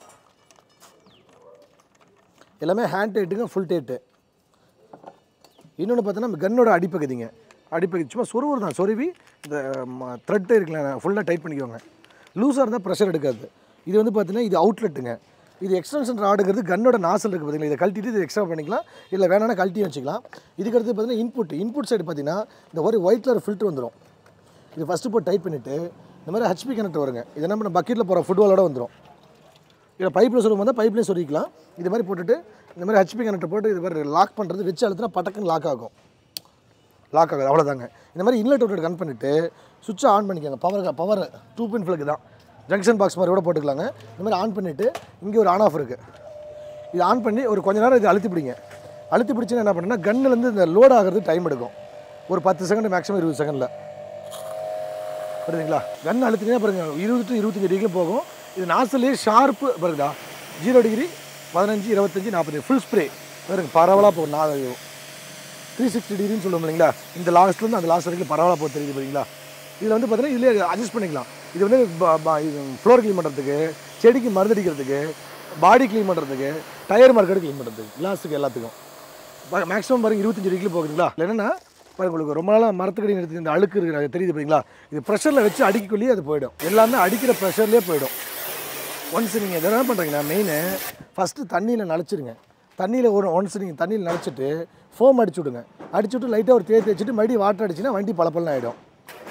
எல்லாமே ஹேண்ட் டைட்டுங்க ஃபுல் டைட்டு இன்னொன்று பார்த்தோன்னா கன்னோட அடிப்பகுதிங்க அடிப்பகுதி சும்மா சொருவர் தான் சொருவி இந்த த்ரெட்டு இருக்குல்ல ஃபுல்லாக டைட் பண்ணிக்கோங்க லூஸாக இருந்தால் ப்ரெஷர் எடுக்காது இது வந்து பார்த்தீங்கன்னா இது அவுட்லெட்டுங்க இது எக்ஸ்டென்ஷன் ராடுங்கிறது கன்னோட நாசல் இருக்குது பார்த்தீங்களா இதை கழட்டிட்டு இது எக்ஸ்ட்ரா பண்ணிக்கலாம் இல்லை வேணாம்னா கழட்டி வச்சுக்கலாம் இதுக்கு அடுத்து பார்த்தீங்கன்னா இன்புட் இன்புட் சைடு பார்த்தீங்கன்னா இந்த ஒரு ஒயிட் கலர் ஃபில்ட்ரு வந்துடும் இது ஃபஸ்ட்டு போட்டு டைட் பண்ணிவிட்டு இந்த மாதிரி ஹெச்பி கனெக்ட் வருங்க இது என்ன பண்ண பக்கெட்டில் போகிற ஃபுட்பாலோட வந்துடும் இதில் பைப்பில் சொல்லும் போது பைப்லேயும் சொருகிக்கலாம் இது மாதிரி போட்டுட்டு இந்த மாதிரி ஹெச்பி கனெக்டர் போட்டு இது மாதிரி லாக் பண்ணுறது வச்சு அழுத்தினா பட்டக்குன்னு லாக் ஆகும் லாக் ஆகுது அவ்வளோதாங்க இந்த மாதிரி இன்லெட் அவுட்லெட் கன் பண்ணிவிட்டு சுவிட்சை ஆன் பண்ணிக்கோங்க power power two pin plug தான் ஜங்ஷன் பாக்ஸ் மாதிரி கூட போட்டுக்கலாங்க இந்த மாதிரி ஆன் பண்ணிவிட்டு இங்கே ஒரு ஆன் ஆஃப் இருக்குது இது ஆன் பண்ணி ஒரு கொஞ்ச நேரம் இது அழுத்தி பிடிங்க அழுத்தி பிடிச்சின்னா என்ன பண்ணுன்னா கன்னுலேருந்து இந்த லோட் ஆகிறது டைம் எடுக்கும் ஒரு பத்து செகண்ட் மேக்ஸிமம் இருபது செகண்டில் புரியுதுங்களா கன் அழுத்தினே பாருங்க இருபது டு இருபத்தஞ்சி டிகிரி போகும் இது நாசிலே ஷார்ப்பு பாருங்கடா ஜீரோ டிகிரி பதினஞ்சு இருபத்தஞ்சி நாற்பது ஃபுல் ஸ்ப்ரே பாருங்க பரவலாக போகும் நான் த்ரீ சிக்ஸ்டி டிகிரின்னு சொல்லுவோம் இல்லைங்களா இந்த லாஸ்ட்லேருந்து அந்த லாஸ்ட் வரைக்கும் பரவலாக போக தெரியுது பார்த்தீங்களா இதில் வந்து பார்த்தீங்கன்னா இதிலே அட்ஜஸ்ட் பண்ணிக்கலாம் இது வந்து ஃப்ளோர் க்ளீன் பண்ணுறதுக்கு செடிக்கு மருந்து அடிக்கிறதுக்கு பாடி க்ளீன் பண்ணுறதுக்கு டயர் மார்க்கெட் க்ளீன் பண்ணுறதுக்கு கிளாஸுக்கு எல்லாத்துக்கும் மேக்ஸிமம் பாருங்க இருபத்தஞ்சு டிகிரி போகுதுங்களா இல்லை என்னன்னா பாருங்க உங்களுக்கு ரொம்ப நாளாக மரத்துக்கடி நிறுத்தி இந்த அழுக்கு இருக்குது அது தெரியுது பார்த்தீங்களா இது ப்ரெஷரில் வச்சு அடிக்கக்குள்ளேயே அது போயிடும் எல்லாமே அடிக்கிற ப்ரெஷர்லேயே போயிடும் ஒன்ஸ் நீங்கள் எதை என்ன பண்ணுறீங்கன்னா மெயின் ஃபஸ்ட்டு தண்ணியில் நனைச்சிருங்க தண்ணியில் ஒரு ஒன்ஸ் நீங்கள் தண்ணியில் நனைச்சிட்டு ஃபோம் அடிச்சு விடுங்க அடிச்சு விட்டு லைட்டாக ஒரு தேய்ச்சி வச்சுட்டு மறுபடியும் வாட்டர் அடிச்சுன்னா வண்டி பளபளன்னு ஆகிடும்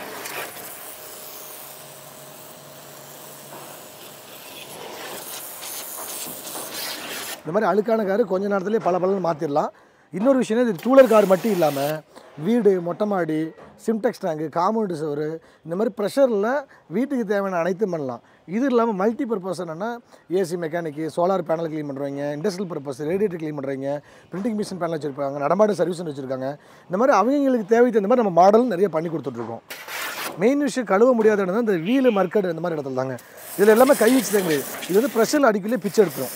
இந்த மாதிரி அழுக்கான காரு கொஞ்ச நேரத்துலேயே பல பலன்னு மாற்றிடலாம் இன்னொரு விஷயம் இது டூலர் கார் மட்டும் இல்லாமல் வீடு மொட்டை மாடி சிம்டெக்ஸ் டேங்கு காம்பவுண்டு சோறு இந்த மாதிரி ப்ரெஷரில் வீட்டுக்கு தேவையான அனைத்தும் பண்ணலாம் இது இல்லாமல் மல்டி பர்பஸ் என்னென்னா ஏசி மெக்கானிக்கு சோலார் பேனல் க்ளீன் பண்ணுறவங்க இண்டஸ்ட்ரியல் பர்பஸ் ரேடியேட்டர் க்ளீன் பண்ணுறவங்க பிரிண்டிங் மிஷின் பேனல் வச்சுருப்பாங்க நடமாடு சர்வீஸ் வச்சுருக்காங்க இந்த மாதிரி அவங்களுக்கு தேவைக்கு தகுந்த மாதிரி நம்ம மாடல் நிறைய பண்ணி கொடுத்துட்ருக்கோம் மெயின் விஷயம் கழுவ முடியாத இடம் தான் இந்த வீலு மர்க்கட் இந்த மாதிரி இடத்துல தாங்க இதில் எல்லாமே கை வச்சு தான் கிடையாது இது வந்து ப்ரெஷரில் அடிக்கலே பிச்சை எடுத்துரும்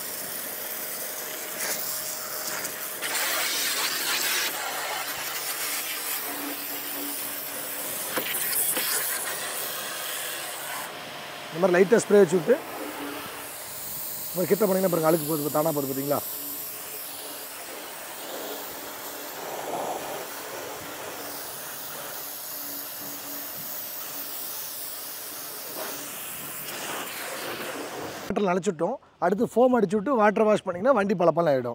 இந்த மாதிரி லைட்டாக ஸ்ப்ரே வச்சு விட்டு இந்த மாதிரி கிட்ட பண்ணிங்கன்னா பாருங்க அழுக்கு போகுது தானாக போகுது பார்த்தீங்களா வாட்டர் நனைச்சிட்டோம் அடுத்து ஃபோம் அடிச்சு விட்டு வாட்டர் வாஷ் பண்ணிங்கன்னா வண்டி பளபளன்னு ஆகிடும்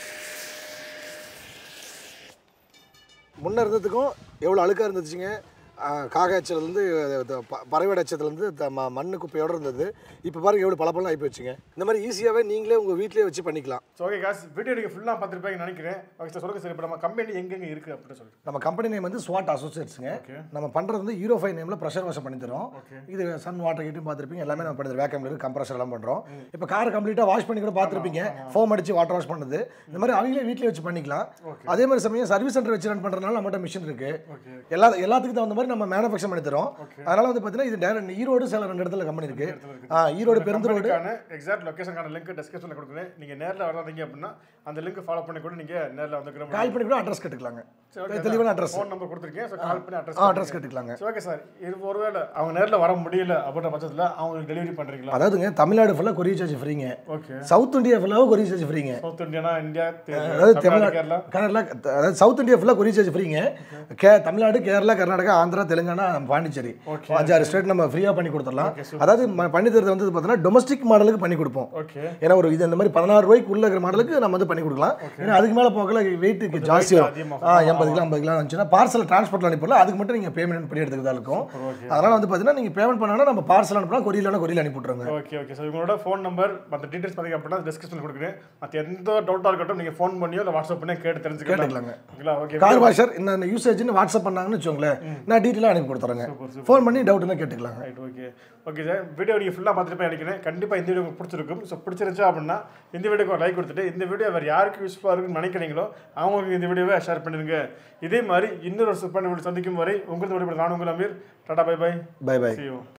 முன்ன இருந்ததுக்கும் எவ்வளோ அழுக்காக இருந்துச்சுங்க காக எச்சத்துலேருந்து பறவை எச்சத்துலேருந்து மண்ணு குப்பையோட இருந்தது இப்போ பாருங்க எவ்வளோ பளபளன்னு ஆகி போச்சுங்க இந்த மாதிரி ஈஸியாகவே நீங்களே உங்கள் வீட்டிலேயே வச்சு பண்ணிக்கலாம் ஸோ ஓகே காஸ் வீடியோ நீங்கள் ஃபுல்லாக பார்த்துருப்பீங்கன்னு நினைக்கிறேன் ஓகே சார் சொல்லுங்கள் சார் இப்போ நம்ம கம்பெனி எங்கெங்கே இருக்குது அப்படின்னு சொல்லிட்டு நம்ம கம்பெனி நேம் வந்து ஸ்வாட் அசோசியேட்ஸுங்க ஓகே நம்ம பண்ணுறது வந்து ஹீரோ ஃபைவ் நேமில் ப்ரெஷர் வாஷ் பண்ணி தரோம் ஓகே இது சன் வாட்டர் ஹீட்டும் பார்த்துருப்பீங்க எல்லாமே நம்ம பண்ணுறது வேக்கம் இருக்கு கம்ப்ரஷர் எல்லாம் பண்ணுறோம் இப்போ கார் கம்ப்ளீட்டாக வாஷ் பண்ணி கூட பார்த்துருப்பீங்க ஃபோம் அடிச்சு வாட்டர் வாஷ் பண்ணுது இந்த மாதிரி அவங்களே வீட்டிலே வச்சு பண்ணிக்கலாம் ஓகே அதே மாதிரி சமயம் சர்வீஸ் சென்டர் வச்சு ரன் பண்ணுறதுனால நம்மகிட்ட மிஷின் இருக்கு ஓகே எல்லா எல்லாத்துக்கும் தகுந்த மாதிரி நம்ம மேனுஃபேக்சர் பண்ணி தரோம் ஓகே அதனால வந்து பார்த்தீங்கன்னா இது டேரக்ட் ஈரோடு சேலம் ரெண்டு இடத்துல கம்பெனி இருக்கு இடத்துல இருக்கு. ஆ ஈரோடு பெருந்தரோடு எக்ஸாக்ட் லொகேஷனுக்கான லிங்க் டிஸ்கிரிப்ஷனில் கொடுக்குறேன் நீங்கள் நேரில் வராதீங்க அப்படின்னா அந்த லிங்க் ஃபாலோ பண்ணி கூட நீங்கள் நேரில் வந்துக்கிற கால் பண்ணி கூட அட்ரஸ் கேட்டுக்கலாங்க சரி, தெளிவான அட்ரஸ் ஃபோன் நம்பர் கொடுத்துருக்கேன் ஸோ கால் பண்ணி அட்ரஸ் ஆ அட்ரஸ் கேட்டுக்கலாங்க சரி ஓகே சார் இது ஒருவேளை அவங்க நேரில் வர முடியல அப்படின்ற பட்சத்தில் அவங்களுக்கு டெலிவரி பண்ணுறீங்களா அதாவதுங்க தமிழ்நாடு ஃபுல்லாக கொரியர் சார்ஜ் ஃப்ரீங்க ஓகே சவுத் இந்தியா ஃபுல்லாகவும் கொரியர் சார்ஜ் ஃப்ரீங்க சவுத் இந்தியானா இந்தியா அதாவது தமிழ்நாடு தமிழ்நாடு கேரளா கேரளா அதாவது சவுத் இந்தியா ஃபுல்லாக கொரியர் சார்ஜ் ஃப்ரீங்க கே தமிழ்நாடு கேரளா கர்நாடகா ஆந்திரா தெலுங்கானா பாண்டிச்சேரி ஓகே அஞ்சாறு ஸ்டேட் நம்ம ஃப்ரீயாக பண்ணி கொடுத்துடலாம் Okay, அதாவது ம- பண்ணி தரது வந்து பார்த்தீங்கன்னா டொமஸ்டிக் மாடலுக்கு பண்ணி கொடுப்போம் ஓகே ஏன்னா ஒரு இது இந்த மாதிரி பதினாறு ரூபாய்க்கு உள்ள இருக்கிற மாடலுக்கு நம்ம வந்து பண்ணி கொடுக்கலாம் ஏன்னா அதுக்கு மேலே போகல வெயிட்டுக்கு ஜாஸ்தி வரும் அதிகமாக ஆ எண்பது கிலோ ஐம்பது கிலோ வந்துச்சுன்னா பார்சல் டிரான்ஸ்போர்ட்டில் அனுப்பிடலாம் அதுக்கு மட்டும் நீங்கள் பேமெண்ட் பண்ணி எடுத்துக்கிறதா இருக்கும் ஓகே அதனால வந்து பார்த்தீங்கன்னா நீங்கள் பேமெண்ட் பண்ணாலும் நம்ம பார்சல் அனுப்பலாம் கொரியரில் கொரியல் அனுப்பி விட்ருங்க ஓகே ஓகே ஸோ இவங்களோட ஃபோன் நம்பர் மற்ற டீடைல்ஸ் பார்த்தீங்க அப்படின்னா டிஸ்கிரிப்ஷனில் கொடுக்குறேன் மற்ற எந்த டவுட்டாக இருக்கட்டும் நீங்கள் ஃபோன் பண்ணியோ இல்லை வாட்ஸ்அப் பண்ணியோ கேட்டு தெரிஞ்சுக்கலாம் கேட்டுக்கலாங்க ஓகேங்களா ஓகே கார் வாஷர் இந்த யூசேஜ்னு வாட்ஸ்அப் பண்ணாங்கன்னு வச்சுக்கோங்களேன் நான் டீட்டெயிலாக அனுப்பி கொடுத்துறேங்க சூப்பர் சூப்பர் ஃபோன் பண்ணி டவுட்னா கேட்டுக்கலாங்க right okay okay sir video நீங்கள் ஃபுல்லாக பார்த்துட்டு நினைக்கிறேன் கண்டிப்பாக இந்த வீடியோ உங்களுக்கு பிடிச்சிருக்கும் ஸோ பிடிச்சிருந்துச்சு அப்படின்னா இந்த வீடியோக்கு ஒரு லைக் கொடுத்துட்டு இந்த வீடியோ வேறு யாருக்கு யூஸ்ஃபுல்லாக இருக்குன்னு நினைக்கிறீங்களோ அவங்களுக்கு இந்த வீடியோவை ஷேர் பண்ணிடுங்க இதே மாதிரி இன்னொரு சூப்பரான வீடியோ சந்திக்கும் வரை உங்களுக்கு விடைபெறும் நான் உங்கள் Amir tata bye bye bye bye see you